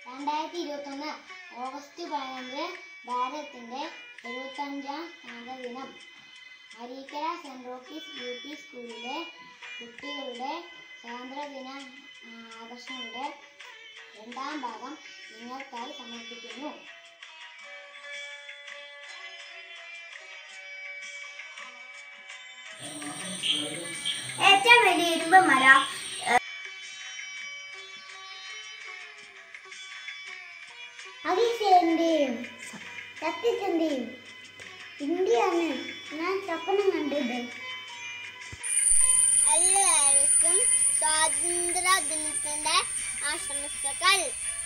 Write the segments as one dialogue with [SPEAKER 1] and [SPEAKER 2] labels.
[SPEAKER 1] രണ്ടായിരത്തി ഇരുപത്തൊന്ന് ഓഗസ്റ്റ് പതിനഞ്ച് ഭാരതത്തിന്റെ എഴുപത്തഞ്ചാം സ്വാതന്ത്ര്യ ദിനം Areekkara Saint Rockies U P സ്കൂളിലെ കുട്ടികളുടെ സ്വാതന്ത്ര്യദിന ആ, ആകർഷണങ്ങളുടെ രണ്ടാം ഭാഗം നിങ്ങൾക്കായി സമർപ്പിക്കുന്നു
[SPEAKER 2] ഏറ്റവും വലിയ ഇരുമ്പ് മരം
[SPEAKER 1] അതിശയന്റെയും സത്യത്തിന്റെയും ഇന്ത്യയാണ് ഞാൻ സ്വപ്നം കണ്ടത്
[SPEAKER 2] എല്ലാവർക്കും സ്വാതന്ത്ര്യ ദിനത്തിന്റെ ആശംസകൾ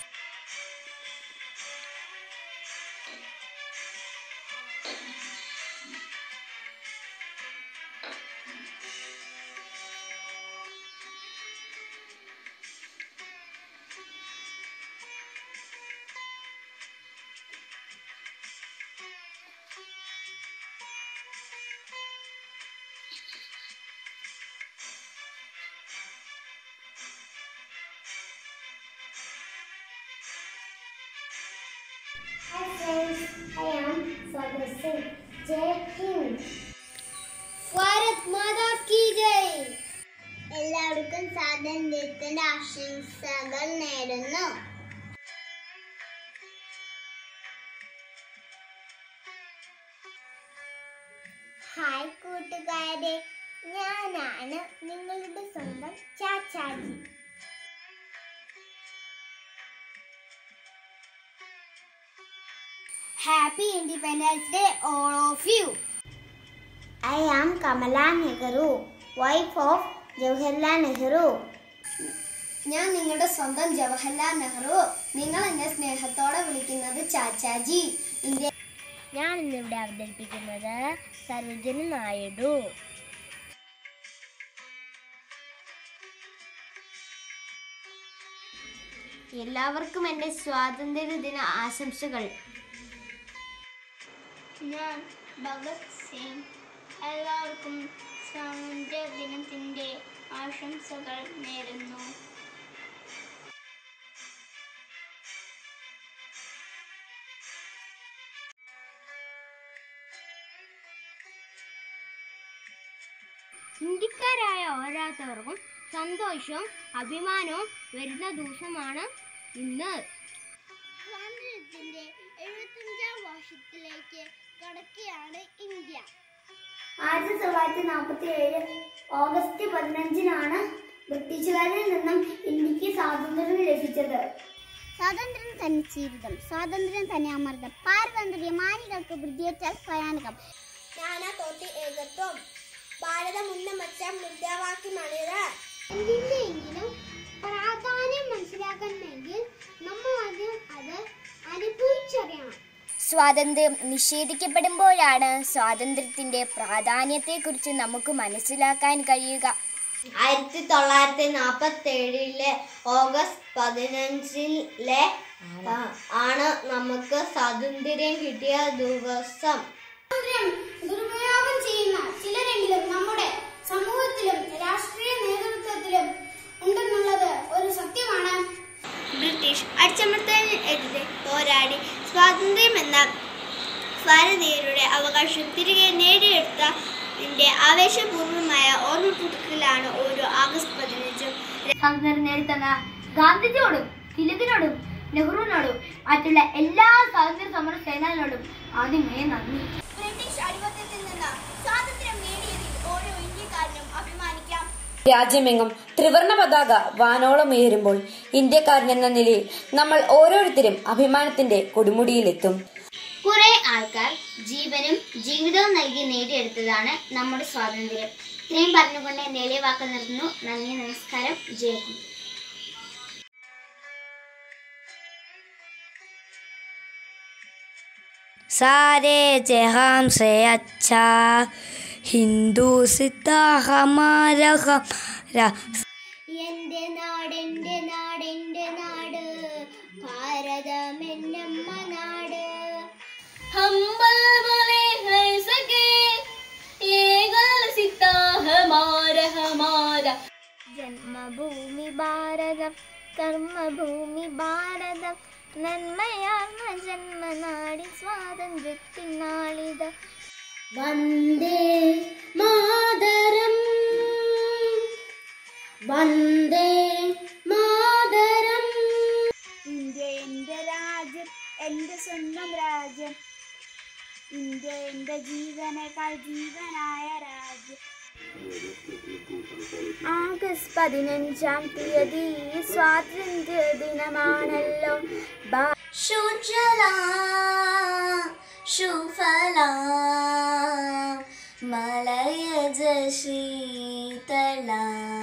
[SPEAKER 1] Hi friends, I am Sagar Singh. Jai Hind.
[SPEAKER 2] Bharat മാതാ കി ജയ് എല്ലാവർക്കും സ്വാതന്ത്ര്യത്തിന്റെ ആശംസകൾ നേരുന്നു ഹായ് കൂട്ടുകാരെ ഞാനാണ് നിങ്ങളുടെ സ്വന്തം Chachaji happy independence day all of you
[SPEAKER 1] I am Kamala Nehru, wife of Jawaharlal Nehru.
[SPEAKER 2] ഞാൻ നിങ്ങളുടെ സ്വന്തം ജവഹർലാൽ നെഹ്റു നിങ്ങൾ എന്നെ സ്നേഹത്തോടെ വിളിക്കുന്നത് ചാച്ചാജി ഇന്ത്യ
[SPEAKER 1] ഞാൻ ഇന്നിവിടെ അവതരിപ്പിക്കുന്നത് സരോജിനി നായിഡു
[SPEAKER 2] എല്ലാവർക്കും എൻ്റെ സ്വാതന്ത്ര്യ ദിന ആശംസകൾ
[SPEAKER 1] ഞാൻ ഭഗത് സിംഗ് എല്ലാവർക്കും സ്വാതന്ത്ര്യ ദിനത്തിൻ്റെ ആശംസകൾ നേരുന്നു
[SPEAKER 2] ഇന്ത്യക്കാരായ ഓരോരുത്തർക്കും സന്തോഷവും അഭിമാനവും വരുന്ന ദിവസമാണ് ഇന്ന് സ്വാതന്ത്ര്യത്തിന്റെ എഴുപത്തഞ്ചാം വർഷത്തിലേക്ക് കടക്കുകയാണ് ഇന്ത്യ
[SPEAKER 1] ആയിരത്തി തൊള്ളായിരത്തി നാൽപ്പത്തി ഏഴ് ഓഗസ്റ്റ് പതിനഞ്ചിനാണ് ബ്രിട്ടീഷുകാരിൽ നിന്നും ഇന്ത്യക്ക് സ്വാതന്ത്ര്യം ലഭിച്ചത്
[SPEAKER 2] സ്വാതന്ത്ര്യം തന്നെ ജീവിതം സ്വാതന്ത്ര്യം തന്നെ അമൃതം പാരതന്ത്ര്യ മാനികൾക്ക് വൃദ്ധിയേറ്റാൽ ഭയാനകം ജ്ഞാന തോട്ടി ഏകത്വം ഭാരതം ഉന്നമച്ച മുദ്രാവാക്യമാണിത് എന്തിന്റെയെങ്കിലും പ്രാധാന്യം മനസ്സിലാക്കണമെങ്കിൽ നമ്മൾ ആദ്യം അത് അനുഭവിച്ചറിയണം
[SPEAKER 3] സ്വാതന്ത്ര്യം നിഷേധിക്കപ്പെടുമ്പോഴാണ് സ്വാതന്ത്ര്യത്തിന്റെ പ്രാധാന്യത്തെക്കുറിച്ച് നമുക്ക് മനസ്സിലാക്കാൻ കഴിയുക
[SPEAKER 2] ആയിരത്തി തൊള്ളായിരത്തി നാൽപ്പത്തി ഏഴിലെ ഓഗസ്റ്റ് പതിനഞ്ചിലെ ആണ് നമുക്ക് സ്വാതന്ത്ര്യം കിട്ടിയ ദിവസം
[SPEAKER 1] ദുരുപയോഗം ചെയ്യുന്ന ചിലരെങ്കിലും നമ്മുടെ സമൂഹത്തിലും രാഷ്ട്രീയ നേതൃത്വത്തിലും ഉണ്ടെന്നുള്ളത് ഒരു സത്യമാണ്
[SPEAKER 2] ബ്രിട്ടീഷ് അടിച്ചമർത്തലിനെതിരെ പോരാടി സ്വാതന്ത്ര്യം എന്ന ഭാരതീയരുടെ അവകാശം തിരികെ നേടിയെടുത്തതിന്റെ ആവേശപൂർവമായ ഓർമ്മ ഓരോ ആഗസ്റ്റ് പതിനഞ്ചും
[SPEAKER 1] സ്വാതന്ത്ര്യം നേടിത്തന്ന ഗാന്ധിജിയോടും തിലകിനോടും നെഹ്റുവിനോടും മറ്റുള്ള എല്ലാ സ്വാതന്ത്ര്യ സമര സേനാനികളോടും ആദ്യമേ നന്ദി
[SPEAKER 2] ബ്രിട്ടീഷ് അടിമത്തത്തിൽ നിന്ന് സ്വാതന്ത്ര്യം നേടിയതിൽ ഓരോ ഇന്ത്യക്കാരനും അഭിമാനിക്കാം
[SPEAKER 4] രാജ്യമെങ്ങും ത്രിവർണ പതാക വാനോളം ഉയരുമ്പോൾ ഇന്ത്യക്കാരനെന്ന നിലയിൽ നമ്മൾ ഓരോരുത്തരും അഭിമാനത്തിന്റെ കൊടുമുടിയിലെത്തും
[SPEAKER 1] കുറെ ആൾക്കാർ ജീവനും ജീവിതവും നൽകി നേടിയെടുത്തതാണ് നമ്മുടെ സ്വാതന്ത്ര്യം ഇത്രയും പറഞ്ഞുകൊണ്ട് എന്റെ എളിയ വാക്ക് നിർത്തുന്നു നന്ദി നമസ്കാരം ജയക്കും
[SPEAKER 3] सारे जहां से अच्छा हिंदू सिता हमारा हमारा
[SPEAKER 1] എന്റെ നാട് എന്റെ നാട് എന്റെ നാട് ഭാരതം എന്നമ്മ നാട്
[SPEAKER 2] ഹംബൽ ഭലെ ഹൈ സകേ ഏകൽ സിത്ത ഹമാര ഹമാര
[SPEAKER 3] ജന്മഭൂമി ഭാരതം
[SPEAKER 2] കർമ്മഭൂമി ഭാരതം നന്മയാർന്ന ജന്മനാടി സ്വാതന്ത്ര്യത്തിൻ നാളിത വന്ദേ മാതരം വന്ദേ മാതരം
[SPEAKER 5] ഇന്ത്യ എൻ്റെ രാജ്യം എൻ്റെ സ്വന്തം രാജ്യം ഇന്ത്യ എൻ്റെ ജീവനേക്കാൾ ജീവനായ രാജ്യം ആഗസ്റ്റ് പതിനഞ്ചാം തീയതി സ്വാതന്ത്ര്യ ദിനമാണല്ലോ ബാ-
[SPEAKER 2] ശുചലാ ശുഫലാ മലയജ ശീതളാ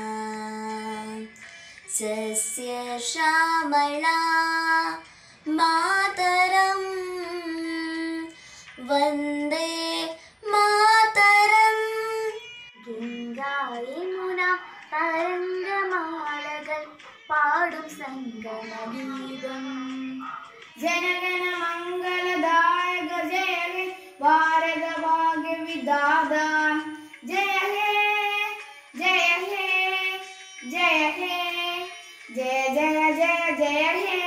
[SPEAKER 2] സസ്യശ്യാമളാ മാതരം വന്ദേ മാതരം
[SPEAKER 5] ഗംഗായമുന തരംഗമാലകൾ പാടും സംഗമഗീതം ജനഗണ മംഗളദായക ജയ ഹേ ഭാരത ഭാഗ്യ വിദാത ജയ ഹേ ജയ ഹേ ജയ ഹേ ജയ ജയ ജയ ജയ ഹേ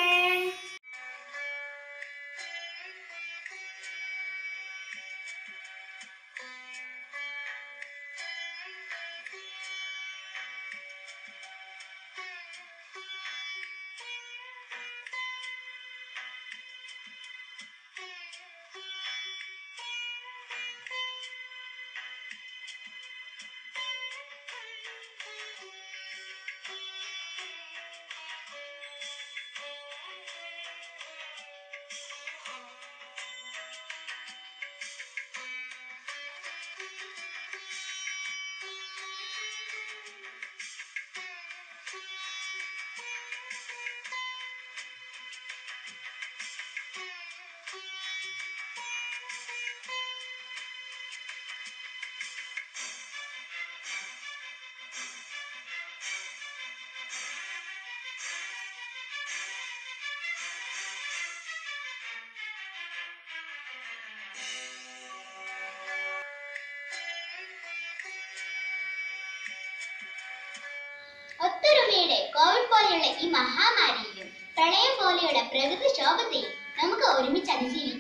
[SPEAKER 1] ഒത്തൊരുമയുടെ കോവിഡ് പോലെയുള്ള ഈ മഹാമാരിയിലും പ്രളയം പോലെയുള്ള പ്രകൃതി ക്ഷോഭത്തെയും നമുക്ക് ഒരുമിച്ച് അതിജീവിക്കാം